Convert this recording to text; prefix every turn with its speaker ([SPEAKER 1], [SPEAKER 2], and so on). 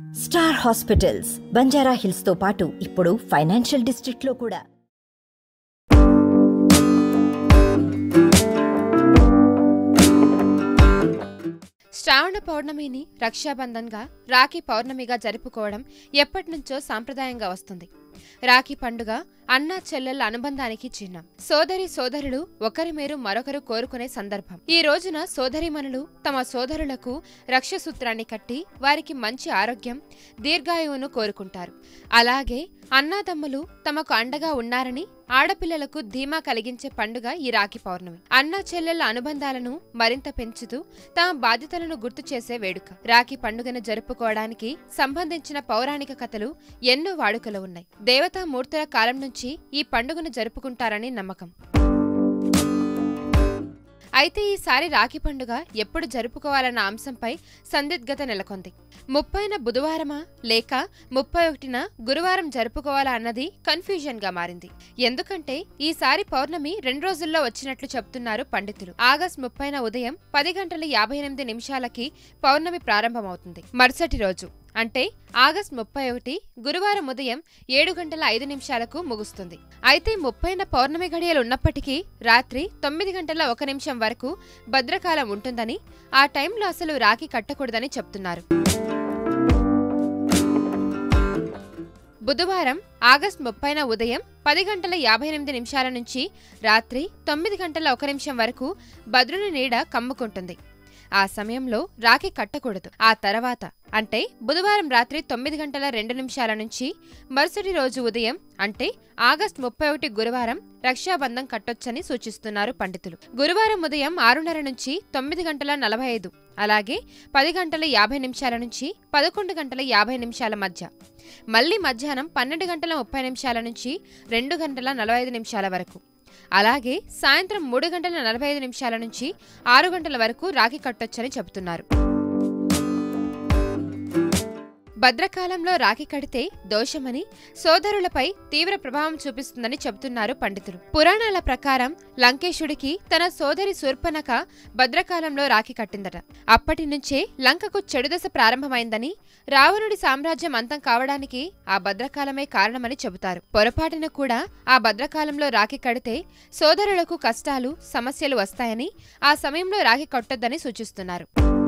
[SPEAKER 1] star hospitals Banjara hills తో పాటు ఇప్పుడు ఫైనాన్షియల్ డిస్ట్రిక్ట్ లో కూడా
[SPEAKER 2] శ్రావణ పౌర్ణమిని రక్షాబంధన్గా రాఖీ పౌర్ణమిగా జరుపుకోవడం ఎప్పటినుంచో సాంప్రదాయంగా వస్తుంది రాఖీ పండుగ అన్నా చెల్లెళ్ల అనుబంధానికి చిహ్నం సోదరి సోదరులు ఒకరి మేరు మరొకరు కోరుకునే సందర్భం ఈ రోజున సోదరిమణులు తమ సోదరులకు రక్షసూత్రాన్ని కట్టి వారికి మంచి ఆరోగ్యం దీర్ఘాయువును కోరుకుంటారు అలాగే అన్నాతమ్ములు తమకు అండగా ఉన్నారని ఆడపిల్లలకు ధీమా కలిగించే పండుగ ఈ రాఖీ పౌర్ణమి అన్న చెల్లెళ్ల అనుబంధాలను మరింత పెంచుతూ తమ బాధ్యతలను గుర్తు చేసే వేడుక రాఖీ పండుగను జరుపుకోవడానికి సంబంధించిన పౌరాణిక కథలు ఎన్నో వాడుకలు ఉన్నాయి దేవతామూర్తుల కాలం నుంచి ఈ పండుగను జరుపుకుంటారని నమ్మకం అయితే ఈసారి రాఖీ పండుగ ఎప్పుడు జరుపుకోవాలన్న అంశంపై సందిగ్ధత నెలకొంది ముప్పైన బుధవారమా లేక ముప్పై ఒకటిన గురువారం జరుపుకోవాలా అన్నది కన్ఫ్యూజన్ గా మారింది ఎందుకంటే ఈసారి పౌర్ణమి రెండు రోజుల్లో వచ్చినట్లు చెప్తున్నారు పండితులు ఆగస్ట్ ముప్పైన ఉదయం పది గంటల యాభై ఎనిమిది నిమిషాలకి పౌర్ణమి ప్రారంభమవుతుంది మరుసటి రోజు అంటే ఆగస్ట్ ముప్పై ఒకటి గురువారం ఉదయం ఏడు గంటల ఐదు నిమిషాలకు ముగుస్తుంది అయితే ముప్పైన పౌర్ణమి గడియలు ఉన్నప్పటికీ రాత్రి తొమ్మిది గంటల ఒక నిమిషం వరకు భద్రకాలం ఉంటుందని ఆ టైంలో అసలు రాఖీ కట్టకూడదని చెప్తున్నారు బుధవారం ఆగస్ట్ ముప్పైన ఉదయం పది గంటల యాభై ఎనిమిది నిమిషాల నుంచి రాత్రి తొమ్మిది గంటల ఒక నిమిషం వరకు భద్రుని నీడ కమ్ముకుంటుంది ఆ సమయంలో రాఖీ కట్టకూడదు ఆ తర్వాత అంటే బుధవారం రాత్రి తొమ్మిది గంటల రెండు నిమిషాల నుంచి మరుసటి రోజు ఉదయం అంటే ఆగస్ట్ ముప్పై ఒకటి గురువారం రక్షాబంధం కట్టొచ్చని సూచిస్తున్నారు పండితులు గురువారం ఉదయం ఆరున్నర నుంచి తొమ్మిది గంటల నలభై ఐదు అలాగే పది గంటల యాభై నిమిషాల నుంచి పదకొండు గంటల యాభై నిమిషాల మధ్య మళ్ళీ మధ్యాహ్నం పన్నెండు గంటల ముప్పై నిమిషాల నుంచి రెండు గంటల నలభై ఐదు నిమిషాల వరకు అలాగే సాయంత్రం మూడు గంటల నలభై ఐదు నిమిషాల నుంచి ఆరు గంటల వరకు రాఖీ కట్టొచ్చని చెబుతున్నారు భద్రకాలంలో రాఖీ కడితే దోషమని సోదరులపై తీవ్ర ప్రభావం చూపిస్తుందని చెబుతున్నారు పండితులు పురాణాల ప్రకారం లంకేశుడికి తన సోదరి శూర్పనక భద్రకాలంలో రాఖీ కట్టిందట అప్పటి నుంచే లంకకు చెడుదశ ప్రారంభమైందని రావణుడి సామ్రాజ్యం అంతం కావడానికి ఆ భద్రకాలమే కారణమని చెబుతారు పొరపాటున కూడా ఆ భద్రకాలంలో రాఖీ కడితే సోదరులకు కష్టాలు సమస్యలు వస్తాయని ఆ సమయంలో రాఖీ కట్టొద్దని సూచిస్తున్నారు